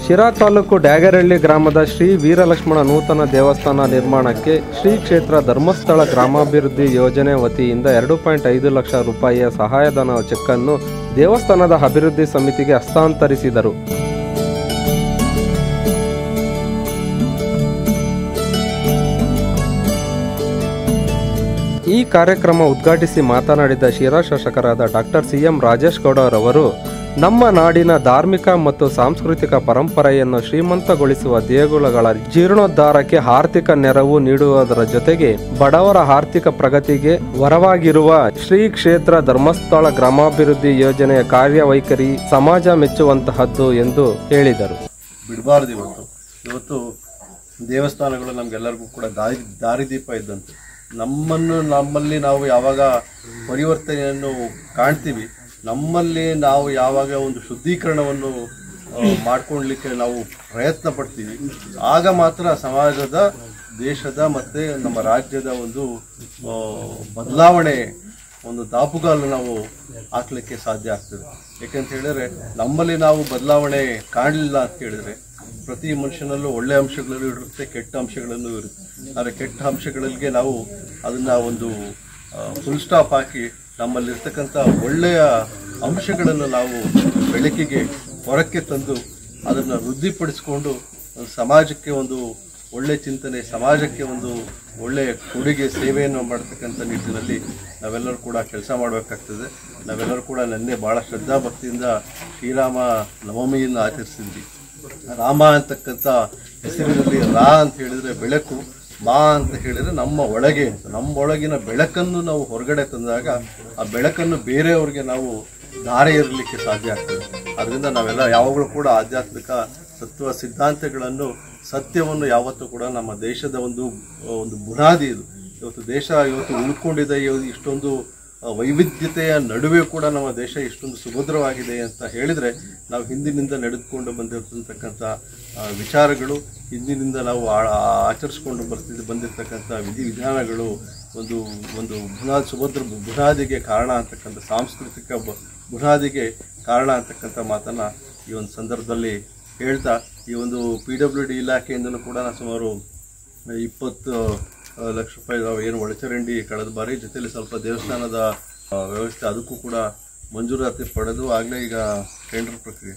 ಶಿರಾ ತಾಲೂಕು ಡ್ಯಾಗರಹಳ್ಳಿ ಗ್ರಾಮದ ಶ್ರೀ ವೀರಲಕ್ಷ್ಮಣ ನೂತನ ದೇವಸ್ಥಾನ ನಿರ್ಮಾಣಕ್ಕೆ ಶ್ರೀ ಕ್ಷೇತ್ರ ಧರ್ಮಸ್ಥಳ ಗ್ರಾಮಾಭಿವೃದ್ಧಿ ಯೋಜನೆ ವತಿಯಿಂದ ಎರಡು ಪಾಯಿಂಟ್ ಐದು ಲಕ್ಷ ರೂಪಾಯಿಯ ಸಹಾಯಧನ ಚೆಕ್ಕನ್ನು ದೇವಸ್ಥಾನದ ಅಭಿವೃದ್ಧಿ ಸಮಿತಿಗೆ ಹಸ್ತಾಂತರಿಸಿದರು ಈ ಕಾರ್ಯಕ್ರಮ ಉದ್ಘಾಟಿಸಿ ಮಾತನಾಡಿದ ಶಿರಾ ಶಾಸಕರಾದ ಡಾಕ್ಟರ್ ಸಿ ಎಂ ರಾಜೇಶ್ ಗೌಡರವರು ನಮ್ಮ ನಾಡಿನ ಧಾರ್ಮಿಕ ಮತ್ತು ಸಾಂಸ್ಕೃತಿಕ ಪರಂಪರೆಯನ್ನು ಶ್ರೀಮಂತಗೊಳಿಸುವ ದೇಗುಲಗಳ ಜೀರ್ಣೋದ್ಧಾರಕ್ಕೆ ಆರ್ಥಿಕ ನೆರವು ನೀಡುವುದರ ಜೊತೆಗೆ ಬಡವರ ಆರ್ಥಿಕ ಪ್ರಗತಿಗೆ ವರವಾಗಿರುವ ಶ್ರೀ ಕ್ಷೇತ್ರ ಧರ್ಮಸ್ಥಳ ಗ್ರಾಮಾಭಿವೃದ್ಧಿ ಯೋಜನೆಯ ಕಾರ್ಯವೈಖರಿ ಸಮಾಜ ಮೆಚ್ಚುವಂತಹದ್ದು ಎಂದು ಹೇಳಿದರು ಬಿಡಬಾರ್ದು ಇವತ್ತು ಇವತ್ತು ದೇವಸ್ಥಾನಗಳು ನಮಗೆಲ್ಲರಿಗೂ ಕೂಡ ದಾರಿ ದಾರಿದೀಪ ಇದ್ದಂತೆ ನಮ್ಮನ್ನು ನಮ್ಮಲ್ಲಿ ನಾವು ಯಾವಾಗ ಪರಿವರ್ತನೆಯನ್ನು ಕಾಣ್ತೀವಿ ನಮ್ಮಲ್ಲಿ ನಾವು ಯಾವಾಗ ಒಂದು ಶುದ್ಧೀಕರಣವನ್ನು ಆ, ಮಾಡ್ಕೊಳ್ಲಿಕ್ಕೆ ನಾವು ಪ್ರಯತ್ನ ಪಡ್ತೀವಿ ಆಗ ಮಾತ್ರ ಸಮಾಜದ ದೇಶದ ಮತ್ತು ನಮ್ಮ ರಾಜ್ಯದ ಒಂದು ಆ, ಬದಲಾವಣೆ ಒಂದು ದಾಪುಗಾಲು ನಾವು ಹಾಕ್ಲಿಕ್ಕೆ ಸಾಧ್ಯ ಆಗ್ತದೆ ಯಾಕಂತ ಹೇಳಿದ್ರೆ ನಮ್ಮಲ್ಲಿ ನಾವು ಬದಲಾವಣೆ ಕಾಣಲಿಲ್ಲ ಅಂತ ಹೇಳಿದ್ರೆ ಪ್ರತಿ ಮನುಷ್ಯನಲ್ಲೂ ಒಳ್ಳೆ ಅಂಶಗಳಲ್ಲೂ ಇರುತ್ತೆ ಕೆಟ್ಟ ಅಂಶಗಳಲ್ಲೂ ಇರುತ್ತೆ ಆದರೆ ಕೆಟ್ಟ ಅಂಶಗಳಿಗೆ ನಾವು ಅದನ್ನ ಒಂದು ಫುಲ್ ಸ್ಟಾಪ್ ಹಾಕಿ ನಮ್ಮಲ್ಲಿರ್ತಕ್ಕಂಥ ಒಳ್ಳೆಯ ಅಂಶಗಳನ್ನು ನಾವು ಬೆಳಕಿಗೆ ಹೊರಕ್ಕೆ ತಂದು ಅದನ್ನು ವೃದ್ಧಿಪಡಿಸಿಕೊಂಡು ಸಮಾಜಕ್ಕೆ ಒಂದು ಒಳ್ಳೆ ಚಿಂತನೆ ಸಮಾಜಕ್ಕೆ ಒಂದು ಒಳ್ಳೆ ಕೊಡುಗೆ ಸೇವೆಯನ್ನು ಮಾಡ್ತಕ್ಕಂಥ ನಿಟ್ಟಿನಲ್ಲಿ ನಾವೆಲ್ಲರೂ ಕೂಡ ಕೆಲಸ ಮಾಡಬೇಕಾಗ್ತದೆ ನಾವೆಲ್ಲರೂ ಕೂಡ ನಿನ್ನೆ ಭಾಳ ಶ್ರದ್ಧಾಭಕ್ತಿಯಿಂದ ಶ್ರೀರಾಮ ನವಮಿಯನ್ನು ಆಚರಿಸಿದ್ವಿ ರಾಮ ಅಂತಕ್ಕಂಥ ಹೆಸರಿನಲ್ಲಿ ರಾ ಅಂತ ಹೇಳಿದ್ರೆ ಬೆಳಕು ಮಾ ಅಂತ ಹೇಳಿದ್ರೆ ನಮ್ಮ ಒಳಗೆ ಅಂತ ನಮ್ಮ ಒಳಗಿನ ಬೆಳಕನ್ನು ನಾವು ಹೊರಗಡೆ ತಂದಾಗ ಆ ಬೆಳಕನ್ನು ಬೇರೆಯವ್ರಿಗೆ ನಾವು ದಾರಿ ಇರಲಿಕ್ಕೆ ಸಾಧ್ಯ ಆಗ್ತದೆ ಅದರಿಂದ ನಾವೆಲ್ಲ ಯಾವಾಗಲೂ ಕೂಡ ಆಧ್ಯಾತ್ಮಿಕ ತತ್ವ ಸಿದ್ಧಾಂತಗಳನ್ನು ಸತ್ಯವನ್ನು ಯಾವತ್ತೂ ಕೂಡ ನಮ್ಮ ದೇಶದ ಒಂದು ಒಂದು ಬುನಾದಿ ಇದು ಇವತ್ತು ದೇಶ ಇವತ್ತು ಉಳ್ಕೊಂಡಿದೆ ಇವ್- ಇಷ್ಟೊಂದು ಆ, ವೈವಿಧ್ಯತೆಯ ನಡುವೆ ಕೂಡ ನಮ್ಮ ದೇಶ ಇಷ್ಟೊಂದು ಸುಭದ್ರವಾಗಿದೆ ಅಂತ ಹೇಳಿದ್ರೆ ನಾವು ಹಿಂದಿನಿಂದ ನಡೆದುಕೊಂಡು ಬಂದಿರತಕ್ಕಂಥ ಆ, ವಿಚಾರಗಳು ಹಿಂದಿನಿಂದ ನಾವು ಆ- ಆಚರಿಸ್ಕೊಂಡು ಬರ್ತಿದ್ದು ಬಂದಿರತಕ್ಕಂಥ ವಿಧಿವಿಧಾನಗಳು ಒಂದು ಒಂದು ಬುನಾದಿ ಸುಭದ್ರ ಬುನಾದಿಗೆ ಕಾರಣ ಅಂತಕ್ಕಂಥ ಸಾಂಸ್ಕೃತಿಕ ಬ- ಬುನಾದಿಗೆ ಕಾರಣ ಅಂತಕ್ಕಂಥ ಮಾತನ್ನ ಈ ಒಂದು ಸಂದರ್ಭದಲ್ಲಿ ಹೇಳ್ತಾ ಈ ಒಂದು ಪಿ ಡಬ್ಲ್ಯೂ ಡಿ ಇಲಾಖೆಯಿಂದಲೂ ಕೂಡ ನಾನು ಸುಮಾರು ಇಪ್ಪತ್ತು ಆ, ಲಕ್ಷ ರೂಪಾಯಿ ನಾವು ಏನು ಒಳಚರಂಡಿ ಕಳೆದ ಬಾರಿ ಜೊತೆಲಿ ಸ್ವಲ್ಪ ದೇವಸ್ಥಾನದ ಆ, ವ್ಯವಸ್ಥೆ ಅದಕ್ಕೂ ಕೂಡ ಮಂಜೂರಾತಿ ಪಡೆದು ಆಗಲೇ ಈಗ ಟೆಂಡರ್ ಪ್ರಕ್ರಿಯೆ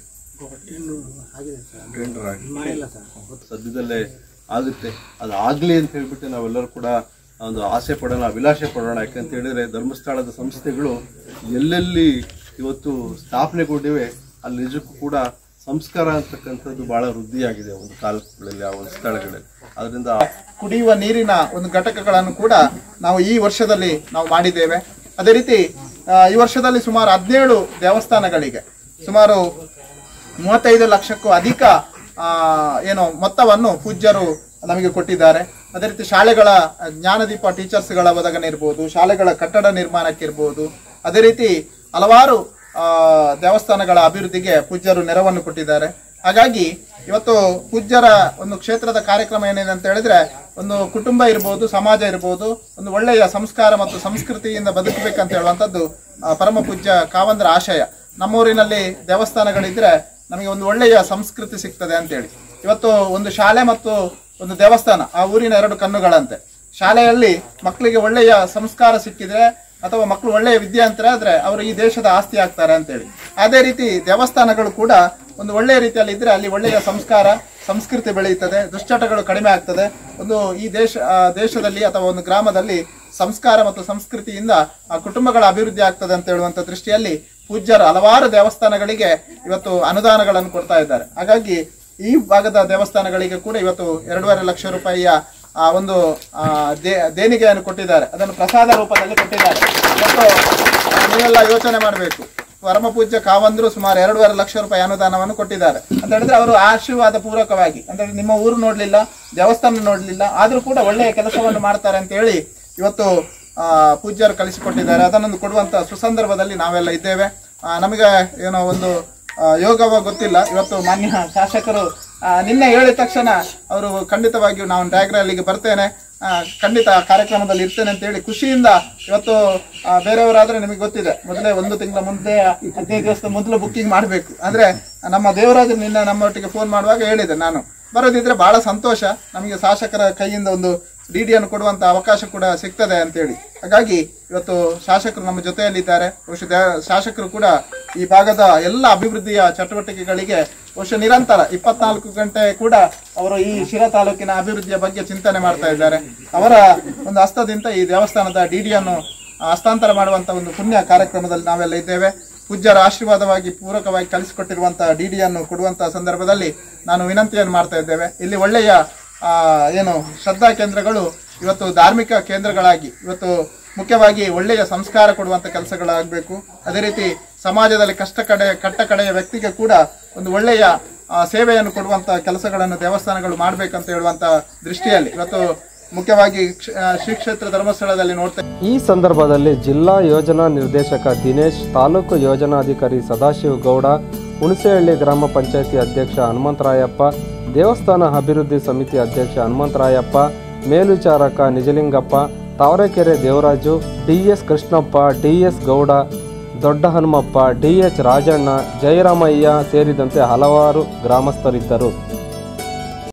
ಟೆಂಡರ್ ಆಗಿ ಸದ್ಯದಲ್ಲೇ ಆಗುತ್ತೆ ಅದು ಆಗಲಿ ಅಂತ ಹೇಳ್ಬಿಟ್ಟು ನಾವೆಲ್ಲರೂ ಕೂಡ ಒಂದು ಆಸೆ ಪಡೋಣ ಅಭಿಲಾಷೆ ಪಡೋಣ ಯಾಕಂತ ಹೇಳಿದ್ರೆ ಧರ್ಮಸ್ಥಳದ ಸಂಸ್ಥೆಗಳು ಎಲ್ಲೆಲ್ಲಿ ಇವತ್ತು ಸ್ಥಾಪನೆಗೊಂಡಿವೆ ಅಲ್ಲಿ ನಿಜಕ್ಕೂ ಕೂಡ ಸಂಸ್ಕಾರ ಅಂತಕ್ಕಂಥದ್ದು ಬಹಳ ವೃದ್ಧಿಯಾಗಿದೆ ಒಂದು ಕಾಲಗಳಲ್ಲಿ ಆ ಒಂದು ಸ್ಥಳಗಳಲ್ಲಿ ಅದರಿಂದ ಕುಡಿಯುವ ನೀರಿನ ಒಂದು ಘಟಕಗಳನ್ನು ಕೂಡ ನಾವು ಈ ವರ್ಷದಲ್ಲಿ ನಾವು ಮಾಡಿದ್ದೇವೆ ಅದೇ ರೀತಿ ಆ, ಈ ವರ್ಷದಲ್ಲಿ ಸುಮಾರು ಹದಿನೇಳು ದೇವಸ್ಥಾನಗಳಿಗೆ ಸುಮಾರು ಮೂವತ್ತೈದು ಲಕ್ಷಕ್ಕೂ ಅಧಿಕ ಆ, ಏನು ಮೊತ್ತವನ್ನು ಪೂಜ್ಯರು ನಮಗೆ ಕೊಟ್ಟಿದ್ದಾರೆ ಅದೇ ರೀತಿ ಶಾಲೆಗಳ ಜ್ಞಾನದೀಪ ಟೀಚರ್ಸ್ಗಳ ಒದಗಣೆ ಇರ್ಬೋದು ಶಾಲೆಗಳ ಕಟ್ಟಡ ನಿರ್ಮಾಣಕ್ಕಿರ್ಬೋದು ಅದೇ ರೀತಿ ಹಲವಾರು ಆ, ದೇವಸ್ಥಾನಗಳ ಅಭಿವೃದ್ಧಿಗೆ ಪೂಜ್ಯರು ನೆರವನ್ನು ಕೊಟ್ಟಿದ್ದಾರೆ ಹಾಗಾಗಿ ಇವತ್ತು ಪೂಜ್ಯರ ಒಂದು ಕ್ಷೇತ್ರದ ಕಾರ್ಯಕ್ರಮ ಏನಿದೆ ಅಂತ ಹೇಳಿದ್ರೆ ಒಂದು ಕುಟುಂಬ ಇರ್ಬೋದು ಸಮಾಜ ಇರ್ಬೋದು ಒಂದು ಒಳ್ಳೆಯ ಸಂಸ್ಕಾರ ಮತ್ತು ಸಂಸ್ಕೃತಿಯಿಂದ ಬದುಕಬೇಕಂತ ಹೇಳುವಂಥದ್ದು ಆ, ಪರಮ ಪೂಜ್ಯ ಕಾವಂದ್ರ ಆಶಯ ನಮ್ಮೂರಿನಲ್ಲಿ ದೇವಸ್ಥಾನಗಳಿದ್ರೆ ನಮಗೆ ಒಂದು ಒಳ್ಳೆಯ ಸಂಸ್ಕೃತಿ ಸಿಗ್ತದೆ ಅಂತೇಳಿ ಇವತ್ತು ಒಂದು ಶಾಲೆ ಮತ್ತು ಒಂದು ದೇವಸ್ಥಾನ ಆ ಊರಿನ ಎರಡು ಕಣ್ಣುಗಳಂತೆ ಶಾಲೆಯಲ್ಲಿ ಮಕ್ಕಳಿಗೆ ಒಳ್ಳೆಯ ಸಂಸ್ಕಾರ ಸಿಕ್ಕಿದ್ರೆ ಅಥವಾ ಮಕ್ಕಳು ಒಳ್ಳೆಯ ವಿದ್ಯಾವಂತರ ಆದ್ರೆ ಅವರು ಈ ದೇಶದ ಆಸ್ತಿ ಆಗ್ತಾರೆ ಅಂತೇಳಿ ಅದೇ ರೀತಿ ದೇವಸ್ಥಾನಗಳು ಕೂಡ ಒಂದು ಒಳ್ಳೆಯ ರೀತಿಯಲ್ಲಿ ಇದ್ರೆ ಅಲ್ಲಿ ಒಳ್ಳೆಯ ಸಂಸ್ಕಾರ ಸಂಸ್ಕೃತಿ ಬೆಳೆಯುತ್ತದೆ ದುಶ್ಚಟಗಳು ಕಡಿಮೆ ಆಗ್ತದೆ ಒಂದು ಈ ದೇಶ ಆ, ದೇಶದಲ್ಲಿ ಅಥವಾ ಒಂದು ಗ್ರಾಮದಲ್ಲಿ ಸಂಸ್ಕಾರ ಮತ್ತು ಸಂಸ್ಕೃತಿಯಿಂದ ಆ ಕುಟುಂಬಗಳ ಅಭಿವೃದ್ಧಿ ಆಗ್ತದೆ ಅಂತ ಹೇಳುವಂತ ದೃಷ್ಟಿಯಲ್ಲಿ ಪೂಜ್ಯರು ಹಲವಾರು ದೇವಸ್ಥಾನಗಳಿಗೆ ಇವತ್ತು ಅನುದಾನಗಳನ್ನು ಕೊಡ್ತಾ ಇದ್ದಾರೆ ಹಾಗಾಗಿ ಈ ಭಾಗದ ದೇವಸ್ಥಾನಗಳಿಗೆ ಕೂಡ ಇವತ್ತು ಎರಡೂವರೆ ಲಕ್ಷ ರೂಪಾಯಿಯ ಆ ಒಂದು ಆ, ದೇ- ದೇಣಿಗೆಯನ್ನು ಕೊಟ್ಟಿದ್ದಾರೆ ಅದನ್ನು ಪ್ರಸಾದ ರೂಪದಲ್ಲಿ ಕೊಟ್ಟಿದ್ದಾರೆ ಇವತ್ತು ಆ, ನೀವೆಲ್ಲ ಯೋಚನೆ ಮಾಡಬೇಕು ಪರಮ ಪೂಜ್ಯ ಕಾವಂದ್ರು ಸುಮಾರು ಎರಡೂವರೆ ಲಕ್ಷ ರೂಪಾಯಿ ಅನುದಾನವನ್ನು ಕೊಟ್ಟಿದ್ದಾರೆ ಅಂತ ಹೇಳಿದ್ರೆ ಅವರು ಆಶೀರ್ವಾದ ಪೂರ್ವಕವಾಗಿ ಅಂದ್ರೆ ನಿಮ್ಮ ಊರು ನೋಡ್ಲಿಲ್ಲ ದೇವಸ್ಥಾನ ನೋಡ್ಲಿಲ್ಲ ಆದ್ರೂ ಕೂಡ ಒಳ್ಳೆಯ ಕೆಲಸವನ್ನು ಮಾಡ್ತಾರೆ ಅಂತ ಹೇಳಿ ಇವತ್ತು ಆ, ಪೂಜ್ಯರು ಕಲಿಸಿಕೊಟ್ಟಿದ್ದಾರೆ ಅದನ್ನೊಂದು ಕೊಡುವಂತ ಸುಸಂದರ್ಭದಲ್ಲಿ ನಾವೆಲ್ಲ ಇದ್ದೇವೆ ಆ, ನಮಗೆ ಏನೋ ಒಂದು ಆ, ಯೋಗವ ಗೊತ್ತಿಲ್ಲ ಇವತ್ತು ಮಾನ್ಯ ಶಾಸಕರು ಆ, ನಿನ್ನೆ ಹೇಳಿದ ತಕ್ಷಣ ಅವರು ಖಂಡಿತವಾಗಿಯೂ ನಾನು ಡ್ಯಾಗ್ ರ್ಯಾಲಿಗೆ ಬರ್ತೇನೆ ಆ, ಖಂಡಿತ ಆ ಕಾರ್ಯಕ್ರಮದಲ್ಲಿ ಇರ್ತೇನೆ ಅಂತ ಹೇಳಿ ಖುಷಿಯಿಂದ ಇವತ್ತು ಆ, ಬೇರೆಯವರಾದ್ರೆ ನಿಮಗೆ ಗೊತ್ತಿದೆ ಮೊದಲೇ ಒಂದು ತಿಂಗಳ ಮುಂದೆ ಹದಿನೈದು ದಿವಸದ ಮೊದಲು ಬುಕ್ಕಿಂಗ್ ಮಾಡಬೇಕು ಅಂದ್ರೆ ನಮ್ಮ ದೇವರಾಜ್ ನಿನ್ನೆ ನಮ್ಮೊಟ್ಟಿಗೆ ಫೋನ್ ಮಾಡುವಾಗ ಹೇಳಿದೆ ನಾನು ಬರೋದಿದ್ರೆ ಬಹಳ ಸಂತೋಷ ನಮಗೆ ಶಾಸಕರ ಕೈಯಿಂದ ಒಂದು ಡಿಡಿಯನ್ನು ಕೊಡುವಂತ ಅವಕಾಶ ಕೂಡ ಸಿಗ್ತದೆ ಅಂತೇಳಿ ಹಾಗಾಗಿ ಇವತ್ತು ಶಾಸಕರು ನಮ್ಮ ಜೊತೆಯಲ್ಲಿದ್ದಾರೆ ಬಹುಶಃ ದೇ- ಶಾಸಕರು ಕೂಡ ಈ ಭಾಗದ ಎಲ್ಲ ಅಭಿವೃದ್ಧಿಯ ಚಟುವಟಿಕೆಗಳಿಗೆ ಬಹುಶಃ ನಿರಂತರ ಇಪ್ಪತ್ನಾಲ್ಕು ಗಂಟೆ ಕೂಡ ಅವರು ಈ ಶಿರಾ ತಾಲೂಕಿನ ಅಭಿವೃದ್ಧಿಯ ಬಗ್ಗೆ ಚಿಂತನೆ ಮಾಡ್ತಾ ಇದ್ದಾರೆ ಅವರ ಒಂದು ಹಸ್ತದಿಂದ ಈ ದೇವಸ್ಥಾನದ ಡಿಡಿಯನ್ನು ಹಸ್ತಾಂತರ ಮಾಡುವಂತ ಒಂದು ಪುಣ್ಯ ಕಾರ್ಯಕ್ರಮದಲ್ಲಿ ನಾವೆಲ್ಲ ಇದ್ದೇವೆ ಪೂಜ್ಯರ ಆಶೀರ್ವಾದವಾಗಿ ಪೂರಕವಾಗಿ ಕಲಿಸಿಕೊಟ್ಟಿರುವಂತಹ ಡಿಡಿಯನ್ನು ಕೊಡುವಂತಹ ಸಂದರ್ಭದಲ್ಲಿ ನಾನು ವಿನಂತಿಯನ್ನು ಮಾಡ್ತಾ ಇದ್ದೇವೆ ಇಲ್ಲಿ ಒಳ್ಳೆಯ ಆ, ಏನು ಶ್ರದ್ಧಾ ಕೇಂದ್ರಗಳು ಇವತ್ತು ಧಾರ್ಮಿಕ ಕೇಂದ್ರಗಳಾಗಿ ಇವತ್ತು ಮುಖ್ಯವಾಗಿ ಒಳ್ಳೆಯ ಸಂಸ್ಕಾರ ಕೊಡುವಂತ ಕೆಲಸಗಳಾಗಬೇಕು ಅದೇ ರೀತಿ ಸಮಾಜದಲ್ಲಿ ಕಷ್ಟ ಕಡೆ ಕಟ್ಟ ಕಡೆಯ ವ್ಯಕ್ತಿಗೆ ಕೂಡ ಒಂದು ಒಳ್ಳೆಯ ಆ, ಸೇವೆಯನ್ನು ಕೊಡುವಂತ ಕೆಲಸಗಳನ್ನು ದೇವಸ್ಥಾನಗಳು ಮಾಡ್ಬೇಕಂತ ಹೇಳುವಂತ ದೃಷ್ಟಿಯಲ್ಲಿ ಇವತ್ತು ಮುಖ್ಯವಾಗಿ ಕ್ಷ- ಆ, ಶ್ರೀ ಕ್ಷೇತ್ರ ಧರ್ಮಸ್ಥಳದಲ್ಲಿ ನೋಡ್ತಾ ಈ ಸಂದರ್ಭದಲ್ಲಿ ಜಿಲ್ಲಾ ಯೋಜನಾ ನಿರ್ದೇಶಕ ದಿನೇಶ್ ತಾಲೂಕು ಯೋಜನಾಧಿಕಾರಿ ಸದಾಶಿವ ಗೌಡ ಹುಣಸೆಹಳ್ಳಿ ಗ್ರಾಮ ಪಂಚಾಯತಿ ಅಧ್ಯಕ್ಷ ಹನುಮಂತರಾಯಪ್ಪ ದೇವಸ್ಥಾನ ಅಭಿವೃದ್ಧಿ ಸಮಿತಿ ಅಧ್ಯಕ್ಷ ಹನುಮಂತರಾಯಪ್ಪ ಮೇಲ್ವಿಚಾರಕ Nijalingappa Tavarekere Devaraju D S Krishnappa D S Gowda Dodda Hanumappa DH Rajanna Jayaramaiah ಸೇರಿದಂತೆ ಹಲವಾರು ಗ್ರಾಮಸ್ಥರಿದ್ದರು